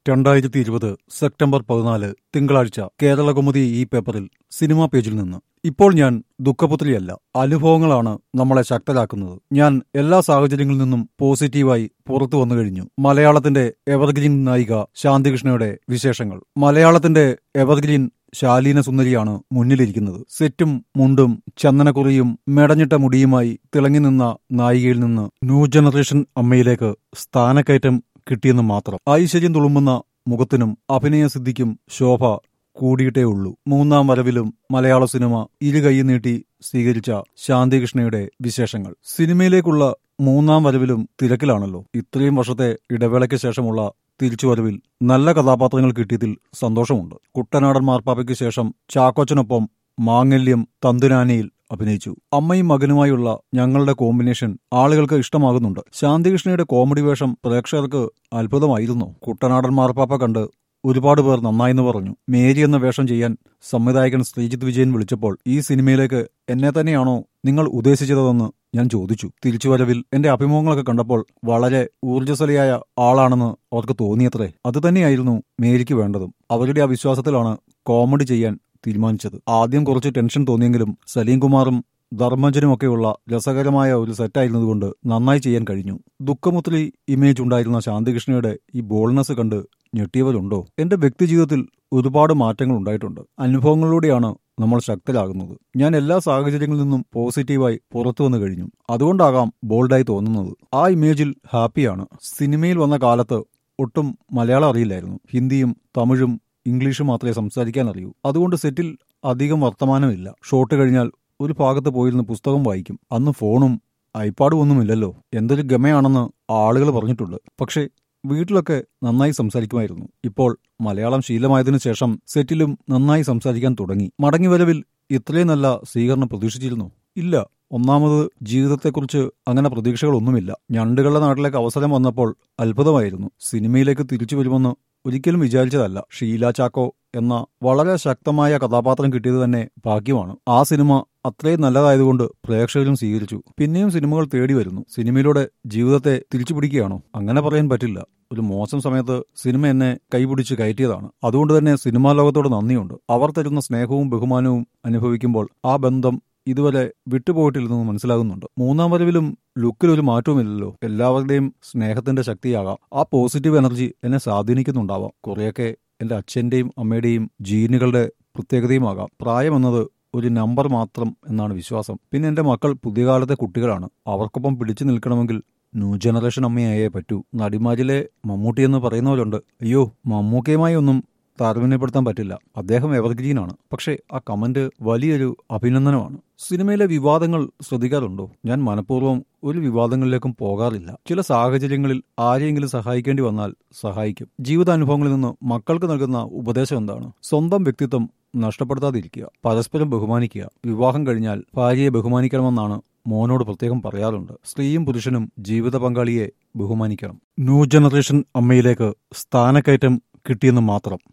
രണ്ടായിരത്തി ഇരുപത് സെപ്റ്റംബർ പതിനാല് തിങ്കളാഴ്ച കേരളകൗമുദി ഈ പേപ്പറിൽ സിനിമാ പേജിൽ നിന്ന് ഇപ്പോൾ ഞാൻ ദുഃഖപുത്രിയല്ല അനുഭവങ്ങളാണ് നമ്മളെ ശക്തരാക്കുന്നത് ഞാൻ എല്ലാ സാഹചര്യങ്ങളിൽ നിന്നും പോസിറ്റീവായി പുറത്തു വന്നു കഴിഞ്ഞു മലയാളത്തിന്റെ എവർഗ്രീൻ നായിക ശാന്തികൃഷ്ണയുടെ വിശേഷങ്ങൾ മലയാളത്തിന്റെ എവർഗ്രീൻ ശാലീന സുന്ദരിയാണ് മുന്നിലിരിക്കുന്നത് സെറ്റും മുണ്ടും ചന്ദനക്കുറിയും മെടഞ്ഞിട്ട മുടിയുമായി തിളങ്ങി നിന്ന നായികയിൽ നിന്ന് ന്യൂ ജനറേഷൻ അമ്മയിലേക്ക് സ്ഥാനക്കയറ്റം കിട്ടിയെന്ന് മാത്രം ഐശ്വര്യം തുളുമ്പുന്ന മുഖത്തിനും അഭിനയസിദ്ധിക്കും ശോഭ കൂടിയിട്ടേ ഉള്ളൂ മൂന്നാം വരവിലും മലയാള സിനിമ ഇരുകൈ നീട്ടി സ്വീകരിച്ച ശാന്തികൃഷ്ണയുടെ വിശേഷങ്ങൾ സിനിമയിലേക്കുള്ള മൂന്നാം വരവിലും തിരക്കിലാണല്ലോ ഇത്രയും വർഷത്തെ ഇടവേളയ്ക്ക് ശേഷമുള്ള തിരിച്ചുവരവിൽ നല്ല കഥാപാത്രങ്ങൾ കിട്ടിയതിൽ സന്തോഷമുണ്ട് കുട്ടനാടൻ മാർപ്പാപ്പയ്ക്ക് ശേഷം ചാക്കോച്ചനൊപ്പം മാങ്ങല്യം തന്തുനാനയിൽ അഭിനയിച്ചു അമ്മയും മകനുമായുള്ള ഞങ്ങളുടെ കോമ്പിനേഷൻ ആളുകൾക്ക് ഇഷ്ടമാകുന്നുണ്ട് ശാന്തികൃഷ്ണയുടെ കോമഡി വേഷം പ്രേക്ഷകർക്ക് അത്ഭുതമായിരുന്നു കുട്ടനാടൻ മാർപ്പാപ്പ കണ്ട് ഒരുപാട് പേർ നന്നായെന്ന് പറഞ്ഞു മേരി എന്ന വേഷം ചെയ്യാൻ സംവിധായകൻ ശ്രീജിത്ത് വിജയൻ വിളിച്ചപ്പോൾ ഈ സിനിമയിലേക്ക് എന്നെ തന്നെയാണോ നിങ്ങൾ ഉദ്ദേശിച്ചതെന്ന് ഞാൻ ചോദിച്ചു തിരിച്ചുവരവിൽ എന്റെ അഭിമുഖങ്ങളൊക്കെ കണ്ടപ്പോൾ വളരെ ഊർജ്ജസ്വലയായ ആളാണെന്ന് അവർക്ക് തോന്നിയത്രേ അത് തന്നെയായിരുന്നു മേരിക്ക് വേണ്ടതും അവരുടെ ആ വിശ്വാസത്തിലാണ് കോമഡി ചെയ്യാൻ തീരുമാനിച്ചത് ആദ്യം കുറച്ച് ടെൻഷൻ തോന്നിയെങ്കിലും സലീം കുമാറും ധർമ്മജനുമൊക്കെയുള്ള രസകരമായ ഒരു സെറ്റായിരുന്നതുകൊണ്ട് നന്നായി ചെയ്യാൻ കഴിഞ്ഞു ദുഃഖമുത്രി ഇമേജ് ഉണ്ടായിരുന്ന ശാന്തികൃഷ്ണയുടെ ഈ ബോൾനെസ് കണ്ട് ഞെട്ടിയവരുണ്ടോ എന്റെ വ്യക്തിജീവിതത്തിൽ ഒരുപാട് മാറ്റങ്ങൾ ഉണ്ടായിട്ടുണ്ട് അനുഭവങ്ങളിലൂടെയാണ് നമ്മൾ ശക്തരാകുന്നത് ഞാൻ എല്ലാ സാഹചര്യങ്ങളിൽ നിന്നും പോസിറ്റീവായി പുറത്തു വന്നു കഴിഞ്ഞു അതുകൊണ്ടാകാം ബോൾഡായി തോന്നുന്നത് ആ ഇമേജിൽ ഹാപ്പിയാണ് സിനിമയിൽ വന്ന കാലത്ത് ഒട്ടും മലയാളം അറിയില്ലായിരുന്നു ഹിന്ദിയും തമിഴും ഇംഗ്ലീഷും മാത്രമേ സംസാരിക്കാൻ അറിയൂ അതുകൊണ്ട് സെറ്റിൽ അധികം വർത്തമാനമില്ല ഷോട്ട് കഴിഞ്ഞാൽ ഒരു ഭാഗത്ത് പോയിരുന്ന് പുസ്തകം വായിക്കും അന്ന് ഫോണും ഐപാഡും ഒന്നുമില്ലല്ലോ എന്തൊരു ഗമയാണെന്ന് ആളുകൾ പറഞ്ഞിട്ടുണ്ട് പക്ഷേ വീട്ടിലൊക്കെ നന്നായി സംസാരിക്കുമായിരുന്നു ഇപ്പോൾ മലയാളം ശീലമായതിനു ശേഷം സെറ്റിലും നന്നായി സംസാരിക്കാൻ തുടങ്ങി മടങ്ങിവരവിൽ ഇത്രയും നല്ല സ്വീകരണം പ്രതീക്ഷിച്ചിരുന്നു ഇല്ല ഒന്നാമത് ജീവിതത്തെക്കുറിച്ച് അങ്ങനെ പ്രതീക്ഷകളൊന്നുമില്ല ഞണ്ടുകളുടെ നാട്ടിലേക്ക് അവസരം വന്നപ്പോൾ അത്ഭുതമായിരുന്നു സിനിമയിലേക്ക് തിരിച്ചു വരുമെന്ന് ഒരിക്കലും വിചാരിച്ചതല്ല ഷീല ചാക്കോ എന്ന വളരെ ശക്തമായ കഥാപാത്രം കിട്ടിയത് തന്നെ ഭാഗ്യമാണ് ആ സിനിമ അത്രയും നല്ലതായതുകൊണ്ട് പ്രേക്ഷകരും സ്വീകരിച്ചു പിന്നെയും സിനിമകൾ തേടി വരുന്നു സിനിമയിലൂടെ ജീവിതത്തെ തിരിച്ചു പിടിക്കുകയാണോ അങ്ങനെ പറയാൻ പറ്റില്ല ഒരു മോശം സമയത്ത് സിനിമ എന്നെ കൈപിടിച്ച് കയറ്റിയതാണ് അതുകൊണ്ട് തന്നെ സിനിമാ ലോകത്തോട് നന്ദിയുണ്ട് അവർ തരുന്ന സ്നേഹവും ബഹുമാനവും അനുഭവിക്കുമ്പോൾ ആ ബന്ധം ഇതുവരെ വിട്ടുപോയിട്ടില്ലെന്ന് മനസ്സിലാകുന്നുണ്ട് മൂന്നാം വരവിലും ലുക്കിൽ ഒരു മാറ്റവുമില്ലല്ലോ എല്ലാവരുടെയും സ്നേഹത്തിന്റെ ശക്തിയാകാം ആ പോസിറ്റീവ് എനർജി എന്നെ സ്വാധീനിക്കുന്നുണ്ടാവാം കുറെയൊക്കെ എന്റെ അച്ഛന്റെയും അമ്മയുടെയും ജീനുകളുടെ പ്രത്യേകതയുമാകാം പ്രായമെന്നത് ഒരു നമ്പർ മാത്രം എന്നാണ് വിശ്വാസം പിന്നെ എന്റെ മക്കൾ പുതിയ കാലത്തെ കുട്ടികളാണ് അവർക്കൊപ്പം പിടിച്ചു നിൽക്കണമെങ്കിൽ ന്യൂ ജനറേഷൻ അമ്മയായേ പറ്റൂ നടിമാരിലെ മമ്മൂട്ടി എന്ന് പറയുന്നവരുണ്ട് അയ്യോ മമ്മൂക്കയുമായി ഒന്നും താരതമ്യപ്പെടുത്താൻ പറ്റില്ല അദ്ദേഹം എവർഗ്രീനാണ് പക്ഷേ ആ കമന്റ് വലിയൊരു അഭിനന്ദനമാണ് സിനിമയിലെ വിവാദങ്ങൾ ശ്രദ്ധിക്കാറുണ്ടോ ഞാൻ മനഃപൂർവ്വം ഒരു വിവാദങ്ങളിലേക്കും പോകാറില്ല ചില സാഹചര്യങ്ങളിൽ ആരെയെങ്കിലും സഹായിക്കേണ്ടി വന്നാൽ സഹായിക്കും ജീവിതാനുഭവങ്ങളിൽ നിന്ന് മക്കൾക്ക് നൽകുന്ന ഉപദേശം എന്താണ് സ്വന്തം വ്യക്തിത്വം നഷ്ടപ്പെടുത്താതിരിക്കുക പരസ്പരം ബഹുമാനിക്കുക വിവാഹം കഴിഞ്ഞാൽ ഭാര്യയെ ബഹുമാനിക്കണമെന്നാണ് മോനോട് പ്രത്യേകം പറയാറുണ്ട് സ്ത്രീയും പുരുഷനും ജീവിത പങ്കാളിയെ ബഹുമാനിക്കണം ന്യൂ ജനറേഷൻ അമ്മയിലേക്ക് സ്ഥാനക്കയറ്റം കിട്ടിയെന്ന് മാത്രം